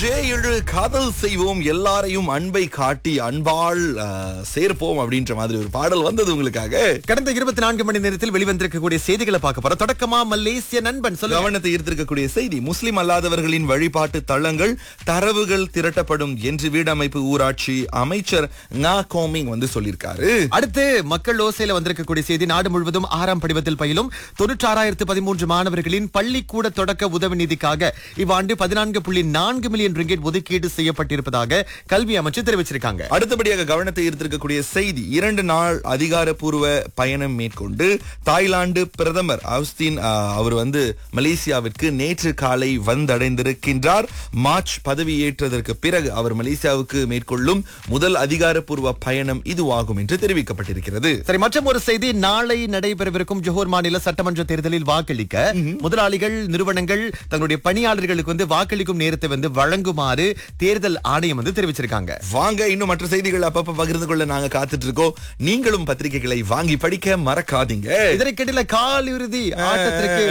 மூன்றே ஏழு காதல் செய்வோம் எல்லாரையும் அன்பை காட்டி அன்பால் அஹ், சேர்ப்போம் அப்படின்ற மாதிரி ஒரு பாடல் வந்தது உங்களுக்காக கடந்த இருபத்தி நான்கு மணி நேரத்தில் வெளிவந்திருக்கக்கூடிய செய்திகளை பார்க்க போறோம் தொடக்கமா மலேசிய நண்பன் சொல்லுங்க கவனத்தை ஈர்த்திருக்கக்கூடிய செய்தி முஸ்லிம் அல்லாதவர்களின் வழிபாட்டு தளங்கள் தரவுகள் திரட்டப்படும் என்று வீடமைப்பு ஊராட்சி அமைச்சர் ngா கோமிங் வந்து சொல்லியிருக்காரு அடுத்து மக்கள் ஓசையில வந்திருக்கக்கூடிய செய்தி நாடு முழுவதும் ஆறாம் படிவத்தில் பயிலும் தொண்ணூற்றாறாயிரத்து பதிமூன்று மாணவர்களின் பள்ளிக்கூட தொடக்க உதவி நிதிக்காக இவ்வாண்டு பதினான்கு புள்ளி நான்கு மில்லியன் ரிங்கெட் ஒதுக்கீடு செய்யப்பட்டிருப்பதாக கல்வி அமைச்சர் தெரிவிச்சிருக்காங்க அடுத்தபடியாக கவனத்தை ஈர்த்திருக்கக்கூடிய செய்தி இரண்டு நாள் அதிகாரப்பூர்வ பயணம் மேற்கொண்டு தாய்லாந்து பிரதமர் அவுஸ்தீன் ஆஹ், அவர் வந்து மலேசியாவிற்கு நேற்று காலை வந்தடைந்திருக்கின்றார் மார்ச் பதவியேற்றதற்கு பிறகு அவர் மலேசியாவுக்கு மேற்கொள்ளும் முதல் அதிகாரப்பூர்வ பயணம் இதுவாகும் என்று தெரிவிக்கப்பட்டிருக்கிறது சரி மற்றும் ஒரு செய்தி நாளை நடைபெறவிருக்கும் ஜோஹர் மாநில சட்டமன்ற தேர்தலில் வாக்களிக்க முதலாளிகள் நிறுவனங்கள் தங்களுடைய பணியாளர்களுக்கு வந்து வாக்களிக்கும் நேரத்தை வந்து வழங்குமாறு தேர்தல் ஆணையம் வந்து தெரிவிச்சிருக்காங்க வாங்க இன்னும் மற்ற செய்திகள் அப்பப்ப பகிர்ந்து கொள்ள நாங்க காத்துட்டு இருக்கோம் நீங்களும் பத்திரிகைகளை வாங்கி படிக்க மறக்காதீங்க இதற்கிடையில கால் இறுதி ஆட்டத்திற்கு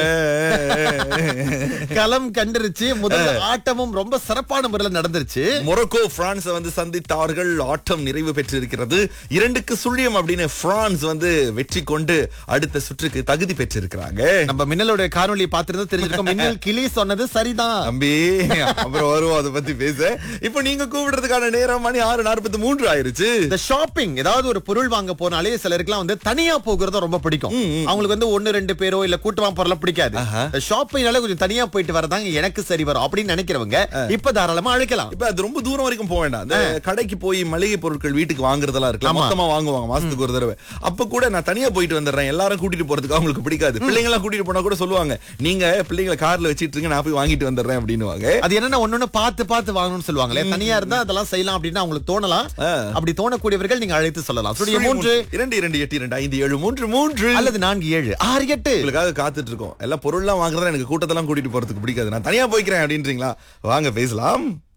களம் கண்டுருச்சு முதல் ஆட்டமும் ரொம்ப சிறப்பான முறையில் நடந்துருச்சு மொரோக்கோ பிரான்ஸ் வந்து சந்தித்தார்கள் ஆட்டம் நிறைவு பெற்றிருக்கிறது இரண்டுக்கு சுழியம் அப்படின்னு பிரான்ஸ் வந்து வெற்றி கொண்டு அடுத்த சுற்றுக்கு தகுதி பெற்றிருக்கிறாங்க நம்ம மின்னலோட காணொலி பார்த்திருந்தா தெரிஞ்சிருக்கோம் மின்னல் கிளி சொன்னது சரிதான் தம்பி அப்புறம் வருவோம் அதை பத்தி பேச இப்போ நீங்க கூப்பிடுறதுக்கான நேரம் மணி ஆறு நாற்பத்தி மூன்று ஆயிருச்சு இந்த ஷாப்பிங் ஏதாவது ஒரு பொருள் வாங்க போனாலே சிலருக்குலாம் வந்து தனியா போகிறது ரொம்ப பிடிக்கும் அவங்களுக்கு வந்து ஒன்னு ரெண்டு பேரோ இல்ல கூட்டமா போறலாம் பிடிக்காது ஷாப்பிங்னால கொஞ்சம் தனியா போயிட்டு வரதாங்க எனக்கு சரி வரும் அப்படின்னு நினைக்கிறவங்க இப்ப தாராளமா அழைக்கலாம் இப்ப அது ரொம்ப தூரம் வரைக்கும் போக வேண்டாம் அந்த கடைக்கு போய் மளிகை பொருட்கள் வீட்டுக்கு வாங்குறதெல்லாம் இருக்குல்ல ஆமா. மொத்தமா வாங்குவாங்க மாசத்துக்கு ஒரு தடவை அப்ப கூட நான் தனியா போயிட்டு வந்துடுறேன் எல்லாரும் கூட்டிட்டு போறதுக்கு அவங்களுக்கு பிடிக்காது பிள்ளைங்க எல்லாம் கூட்டிட்டு போனா கூட சொல்லுவாங்க நீங்க பிள்ளைங்களை கார்ல வச்சிட்டு இருங்க நான் போய் வாங்கிட்டு வந்துடுறேன் அப்படின்னுவாங்க அது என்னன்னா ஒன்னொன்னு பார்த்து பார்த்து வாங்கணும்னு சொல்லுவாங்களே தனியா இருந்தா அதெல்லாம் செய்யலாம் அப்படின்னு அவங்களுக்கு தோணலாம் அப்படி தோணக்கூடியவர்கள் நீங்க அழைத்து சொல்லலாம் சுடிய மூன்று இரண்டு இரண்டு எட்டு இரண்டு ஐந்து ஏழு மூன்று மூன்று அல்லது நான்கு ஏழு ஆறு எட்டு உங்களுக்காக காத்துட்டு இருக்கோம் எல்லாம் பொருள்லாம் வாங்குறதா எனக்கு கூட்டத்தெல்லாம் கூட்டிட்டு போறதுக்கு பிடிக்காது நான் தனியா போய்க்கிறேன் அப்படின்றீங்களா வாங்க பேசலாம்